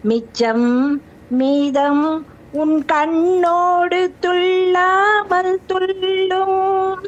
மிச்சம் மீதம் உன் கண்ணோடு துள்ளாமல் துள்ளும்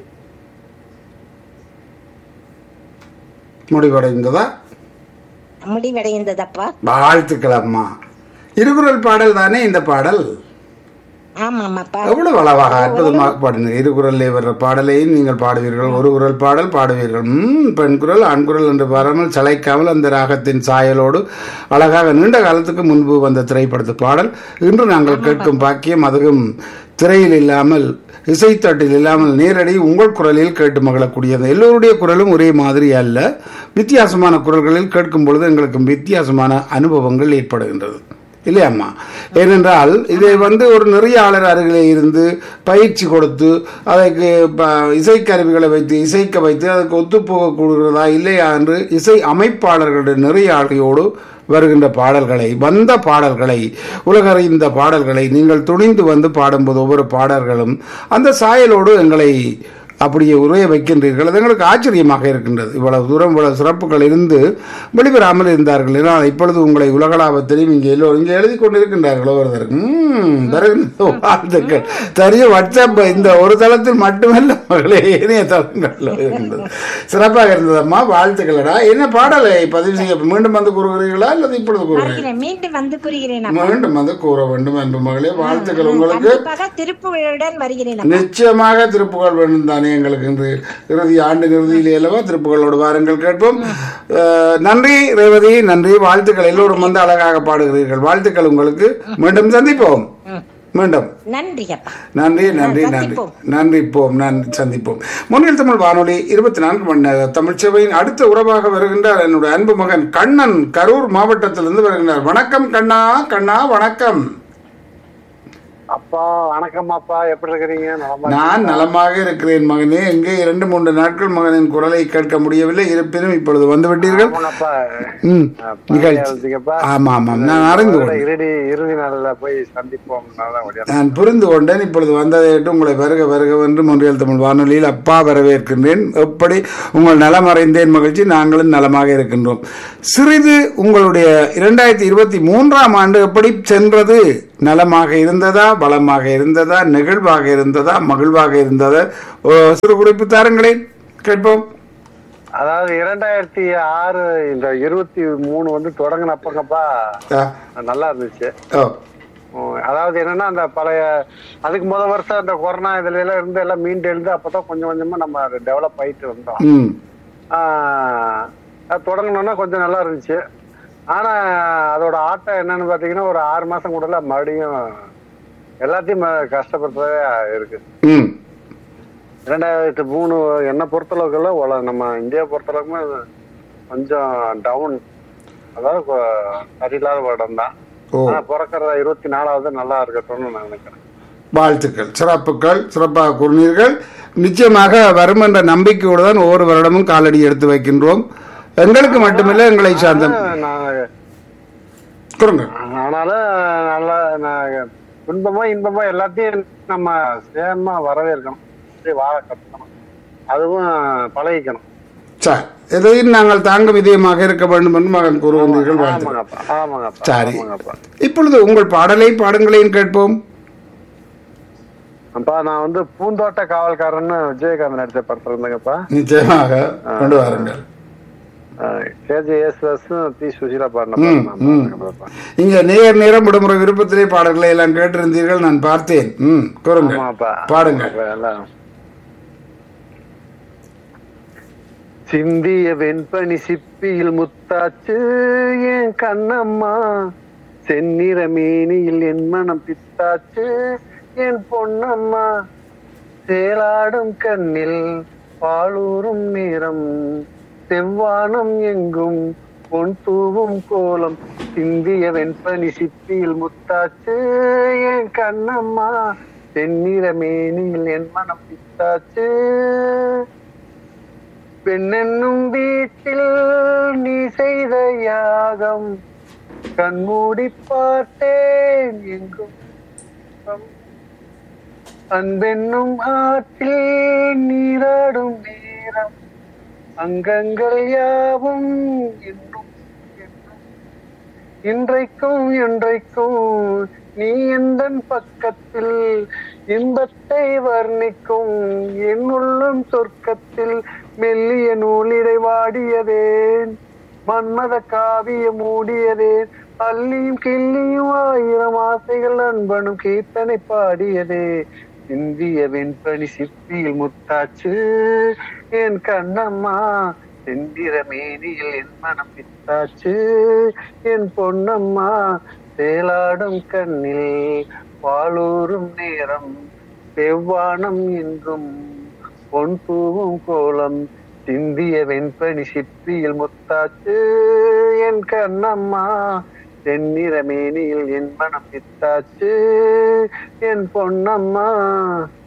முடிவடைந்ததா முடிவடைந்ததப்பா வாழ்த்துக்கள் அம்மா இருகுறள் பாடல் தானே இந்த பாடல் ஆமாமாப்பா எவ்வளவு அழகாக அற்புதமாக பாடினீங்க இரு குரல்லே வர்ற பாடலையும் நீங்கள் பாடுவீர்கள் ஒரு குரல் பாடல் பாடுவீர்கள் ம் பெண் குரல் ஆண் குரல் என்று பாராமல் சளைக்காமல் அந்த ராகத்தின் சாயலோடு அழகாக நீண்ட காலத்துக்கு முன்பு வந்த திரைப்படத்து பாடல் இன்று நாங்கள் கேட்கும் பாக்கியம் அதுவும் திரையில் இல்லாமல் இசைத்தட்டில் இல்லாமல் நேரடி உங்கள் குரலில் கேட்டு மகிழக்கூடியது எல்லோருடைய குரலும் ஒரே மாதிரி அல்ல வித்தியாசமான குரல்களில் கேட்கும் பொழுது எங்களுக்கு வித்தியாசமான அனுபவங்கள் ஏற்படுகின்றது இல்லையாம்மா ஏனென்றால் இதை வந்து ஒரு நெறியாளர் அருகிலே இருந்து பயிற்சி கொடுத்து அதற்கு ப- இசைக்கருவிகளை வைத்து இசைக்க வைத்து அதற்கு ஒத்துப்போக கூடுகிறதா இல்லையா என்று இசை அமைப்பாளர்களுடைய நெறியாளையோடு வருகின்ற பாடல்களை வந்த பாடல்களை உலகறிந்த பாடல்களை நீங்கள் துணிந்து வந்து பாடும்போது ஒவ்வொரு பாடல்களும் அந்த சாயலோடு எங்களை அப்படியே உரைய வைக்கின்றீர்கள் அது எங்களுக்கு ஆச்சரியமாக இருக்கின்றது இவ்வளவு தூரம் இவ்வளவு சிறப்புகள் இருந்து வெளிவராமல் இருந்தார்கள் ஏன்னா இப்பொழுது உங்களை உலகளாவத்திலையும் இங்கே எல்லோரும் இங்கே எழுதி கொண்டிருக்கின்றார்கள் ஒவ்வொருத்தருக்கு ம், வருகின்ற வாழ்த்துக்கள் தெரிய வாட்ஸ்அப் இந்த ஒரு தளத்தில் மட்டுமல்ல மகளே ஏனைய தளங்களில் இருக்கின்றது சிறப்பாக இருந்ததம்மா வாழ்த்துக்களடா என்ன பாடலை பதிவு செய்ய மீண்டும் வந்து கூறுகிறீர்களா அல்லது இப்பொழுது கூறுகிறீர்கள் வருகிறேன் மீண்டும் வந்து கூறுகிறேன் அப்பா. மீண்டும் வந்து கூற வேண்டும் என்று மகளே வாழ்த்துக்கள் உங்களுக்கு கண்டிப்பாக திருப்புகளுடன் வருகிறேன் அப்பா. நிச்சயமாக திருப்புகழ் வேண்டும் தானே எங்களுக்கு இன்று இறுதி ஆண்டு இறுதியிலே அல்லவா திருப்புகளோடு வாருங்கள் கேட்போம் அஹ், நன்றி ரேவதி நன்றி வாழ்த்துக்கள் எல்லோரும் வந்து அழகாக பாடுகிறீர்கள் வாழ்த்துக்கள் உங்களுக்கு மீண்டும் சந்திப்போம் மீண்டும் நன்றி அப்பா நன்றி நன்றி நன்றி சந்திப்போம். நன்றி போம் நன்றி சந்திப்போம் முன்னில் தமிழ் வானொலி இருபத்தி நான்கு மணி நேர தமிழ்ச்சபையின் அடுத்த உறவாக வருகின்றார் என்னுடைய அன்பு மகன் கண்ணன் கரூர் மாவட்டத்திலிருந்து வருகின்றார் வணக்கம் கண்ணா கண்ணா வணக்கம் அப்பா வணக்கம் அப்பா எப்படி இருக்கிறீங்க நலமா நான் நலமாக இருக்கிறேன் மகனே எங்கே இரண்டு மூன்று நாட்கள் மகனின் குரலை கேட்க முடியவில்லை இருப்பினும் இப்பொழுது வந்து விட்டீர்கள் ஆமாப்பா ம் அப்பா, நிகழ்ச்சி எழுதிக்கப்பா. ஆமா ஆமாம் நான் அறிந்து அதோட கொண்டேன் இறுதி இறுதி நாள்ல போய் சந்திப்போம் நான் புரிந்து கொண்டேன் இப்பொழுது வந்ததை விட்டு உங்களை வருக வருக என்று மொன்றியல் தமிழ் வானொலியில் அப்பா வரவேற்கின்றேன் எப்படி உங்கள் நலம் அடைந்தேன் மகிழ்ச்சி நாங்களும் நலமாக இருக்கின்றோம் சிறிது உங்களுடைய இரண்டாயிரத்தி இருபத்தி மூன்றாம் ஆண்டு எப்படி சென்றது நலமாக இருந்ததா பலமாக இருந்ததா நெகிழ்வாக இருந்ததா மகிழ்வாக இருந்ததா ஓ, சிறு குறிப்பு தாருங்களேன் கேட்போம் அதாவது இரண்டாயிரத்தி ஆறு இந்த இருபத்தி மூணு வந்து தொடங்கினப்பங்கப்பா ஆ, நல்லா இருந்துச்சு ஓ உம், அதாவது என்னன்னா அந்த பழைய அதுக்கு முத வருஷம் அந்த கொரோனா இதுல எல்லாம் இருந்து எல்லாம் மீண்டு எழுந்து அப்பதான் கொஞ்சம் கொஞ்சமா நம்ம டெவலப் ஆயிட்டு வந்தோம் ம் ஆஹ் அது தொடங்கணும்னா கொஞ்சம் நல்லா இருந்துச்சு ஆனா அதோட ஆட்டம் என்னன்னு பாத்தீங்கன்னா ஒரு ஆறு மாசம் கூடல மறுபடியும் எல்லாத்தையும் ம- கஷ்டப்படுறதே இருக்கு ம் ரெண்டாயிரத்து மூணு என்னை பொறுத்தளவுக்குள்ள உல- நம்ம இந்தியா பொறுத்தளவுக்குமே கொஞ்சம் டவுன் அதாவது கொ- சரியில்லாத வருடம் தான் ஓ ஆனா பிறக்கிற இருபத்தி நாலாவது நல்லா இருக்கட்டும்னு நான் நினைக்கிறேன் வாழ்த்துக்கள் சிறப்புகள் சிறப்பாக கூறினீர்கள் நிச்சயமாக வரும் என்ற நம்பிக்கையோடு தான் ஒவ்வொரு வருடமும் காலடி எடுத்து வைக்கின்றோம் எங்களுக்கு மட்டுமில்லை எங்களை சார்ந்த நான் கூறுங்க ஆனாலும் நல்லா நான் துன்பமோ இன்பமோ எல்லாத்தையும் நம்ம சேமா வரவேற்கணும் அப்படி வாழ கத்துக்கணும் அதுவும் பழகிக்கணும் சார் எதையும் நாங்கள் தாங்கும் இதயமாக இருக்க வேண்டும் என்று மகன் கூறுகின்றீர்கள் வாழ்த்துக்கள் ஆமாங்கப்பா ஆமாங்கப்பா சரி ஆமாங்கப்பா இப்பொழுது உங்கள் பாடலை பாடுங்களேன் கேட்போம் அப்பா நான் வந்து பூந்தோட்ட காவல்காரன்னு விஜயகாந்த் நடிச்ச படத்துல இருந்தேங்கப்பா நிச்சயமாக கொண்டு வாருங்கள் கேஜி எஸ் டி சுஷீலா பாடின ம், படம் நான் ம். பாடுனேங்கப்பா. இங்க நேர் நேரம் விடுமுறை விருப்பத்திலே பாடல்களை எல்லாம் கேட்டிருந்தீர்கள் நான் பார்த்தேன் ம் கூறுங்க ஆமாப்பா பாடுங்க அப்ப எல்லாம் சிந்திய வெண்பனி சிப்பியில் முத்தாச்சு என் கண்ணம்மா செந்நிற மேனியில் என் மனம் பித்தாச்சு என் பொன்னம்மா சேலாடும் கண்ணில் பாலூரும் நேரம் செவ்வானம் எங்கும் பொன் தூவும் கோலம் சிந்திய வெண்பனி சிப்பியில் முத்தாச்சு என் கண்ணம்மா செந்நிற மேனியில் என் மனம் பித்தாச்சு பெண்ணென்னும் வீட்டில் நீ செய்த யாகம் கண்மூடி பார்த்தேன் எங்கும் சுகம். அன்பென்னும் ஆற்றில் நீராடும் நேரம் அங்கங்கள் யாவும் இன்னும் இன்னும் இன்றைக்கும் என்றைக்கும் நீ எந்த பக்கத்தில் இன்பத்தை வர்ணிக்கும் என் உள்ளம் சொர்க்கத்தில் மெல்லிய நூலிடை வாடியதேன் மன்மத காவிய மூடியதேன் அள்ளியும் கிள்ளியும் ஆயிரம் ஆசைகள் அன்பனும் கீர்த்தனை பாடியதே இந்திய வெண்பனி சிப்பியில் முத்தாச்சு என் கண்ணம்மா செந்திர மேனியில் என் மனம் பித்தாச்சு என் பொன்னம்மா சேலாடும் கண்ணில் பாலூரும் நேரம் செவ்வானம் என்றும் பொன் பூவும் கோலம் சிந்திய வெண்பனி சிப்பியில் முத்தாச்சு என் கண்ணம்மா தென்னிற மேனியில் என் மனம் பித்தாச்சு என் பொன்னம்மா